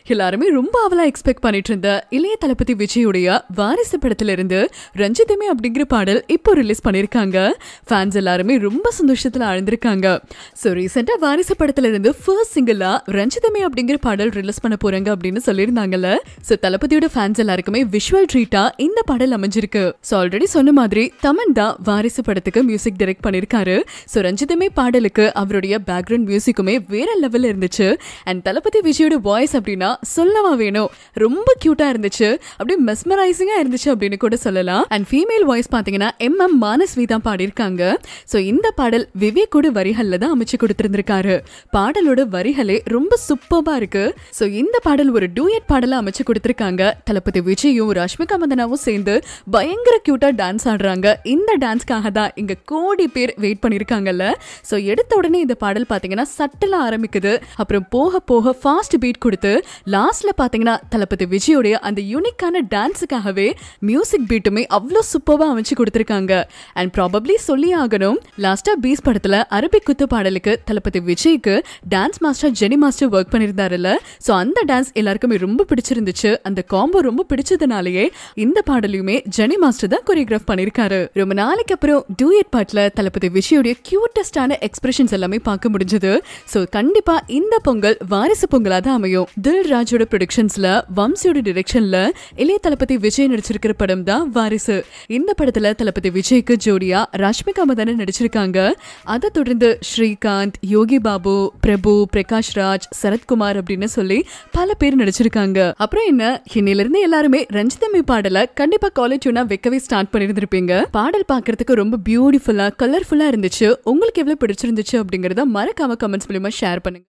எல்லாருமே ரொம்ப அவலா எக்ஸ்பெக்ட் பண்ணிட்டு இருந்த இளைய தளபதி விஜயுடைய வாரிசு படத்துல இருந்து ரஞ்சிதமே அப்படிங்கிற பாடல் இப்போ ரிலீஸ் பண்ணிருக்காங்க ஃபேன்ஸ் எல்லாருமே ரொம்ப சந்தோஷத்துல ஆழ்ந்திருக்காங்க ஸோ ரீசெண்டா வாரிசு படத்துல இருந்து ஃபர்ஸ்ட் சிங்கிளா ரஞ்சிதமே அப்படிங்கிற பாடல் ரிலீஸ் பண்ண போறாங்க அப்படின்னு சொல்லியிருந்தாங்கல்ல ஸோ தளபதியோட ஃபேன்ஸ் எல்லாருக்குமே விஷுவல் ட்ரீட்டா இந்த பாடல் அமைஞ்சிருக்கு ஸோ ஆல்ரெடி சொன்ன மாதிரி தமன் தான் வாரிசு படத்துக்கு மியூசிக் டைரக்ட் பண்ணிருக்காரு ஸோ ரஞ்சிதமே பாடலுக்கு அவருடைய பேக்ரவுண்ட் மியூசிக்குமே வேற லெவல்ல இருந்துச்சு அண்ட் தளபதி விஜயோட வாய்ஸ் அப்படின்னா சொல்லவா வேணும் ரொம்ப கியூட்டா இருந்துச்சு அப்படியே மெஸ்மரைசிங்கா இருந்துச்சு அப்படின்னு கூட சொல்லலாம் அண்ட் ஃபீமேல் வாய்ஸ் பாத்தீங்கன்னா எம் எம் மானஸ்வி தான் பாடியிருக்காங்க ஸோ இந்த பாடல் விவேக்கோட வரிகள்ல தான் அமைச்சு கொடுத்திருந்திருக்காரு பாடலோட வரிகளே ரொம்ப சூப்பர்பா இருக்கு ஸோ இந்த பாடல் ஒரு டூயட் பாடலா அமைச்சு கொடுத்திருக்காங்க தளபதி விஜயும் ரஷ்மிகா மந்தனாவும் சேர்ந்து பயங்கர கியூட்டா டான்ஸ் ஆடுறாங்க இந்த டான்ஸ்க்காக தான் இங்க கோடி பேர் வெயிட் பண்ணிருக்காங்கல்ல ஸோ எடுத்த உடனே இந்த பாடல் பாத்தீங்கன்னா சட்டலா ஆரம்பிக்குது அப்புறம் போக போக ஃபாஸ்ட் பீட் கொடுத்து லாஸ்ட்ல பாத்தீங்கன்னா தளபதி விஜயோடைய அந்த யூனிக்கான டான்ஸுக்காகவே மியூசிக் பீட்டுமே அவ்வளோ சூப்பராக அமைச்சு கொடுத்துருக்காங்க அண்ட் ப்ராபப்ளி சொல்லி ஆகணும் லாஸ்டா பீஸ் படத்துல அரபிக் குத்து பாடலுக்கு தளபதி விஜய்க்கு dance master Jani master work பண்ணியிருந்தாருல்ல ஸோ அந்த டான்ஸ் எல்லாருக்குமே ரொம்ப பிடிச்சிருந்துச்சு அந்த காம்போ ரொம்ப பிடிச்சதுனாலயே இந்த பாடலையுமே ஜெனி மாஸ்டர் தான் கொரியோகிராஃப் பண்ணியிருக்காரு ரொம்ப நாளைக்கு அப்புறம் டூயட் பாட்ல தளபதி விஜயோடைய கியூட்டஸ்டான எக்ஸ்பிரஷன்ஸ் எல்லாமே பார்க்க முடிஞ்சது ஸோ கண்டிப்பா இந்த பொங்கல் வாரிசு பொங்கலா தான் அமையும் தில் ராஜோட ப்ரொடக்ஷன்ஸ்ல வம்சியோட டிரெக்ஷன்ல இளைய தளபதி விஜய் நடிச்சிருக்கிற படம் தான் வாரிசு இந்த படத்துல தளபதி விஜய்க்கு ஜோடியா ரஷ்மிகா மதன நடிச்சிருக்காங்க அதை தொடர்ந்து ஸ்ரீகாந்த் யோகி பாபு பிரபு பிரகாஷ் ராஜ் சரத்குமார் அப்படின்னு சொல்லி பல பேர் நடிச்சிருக்காங்க அப்புறம் என்ன இன்னில இருந்து எல்லாருமே ரஞ்சிதமி பாடல கண்டிப்பா காலேஜ் டியூனா வைக்கவே ஸ்டார்ட் பண்ணிருந்திருப்பீங்க பாடல் பார்க்கிறதுக்கு ரொம்ப பியூட்டிஃபுல்லா கலர்ஃபுல்லா இருந்துச்சு உங்களுக்கு எவ்வளவு பிடிச்சிருந்துச்சு அப்படிங்கறத மறக்காம கமெண்ட்ஸ் மூலியமா ஷேர் பண்ணுங்க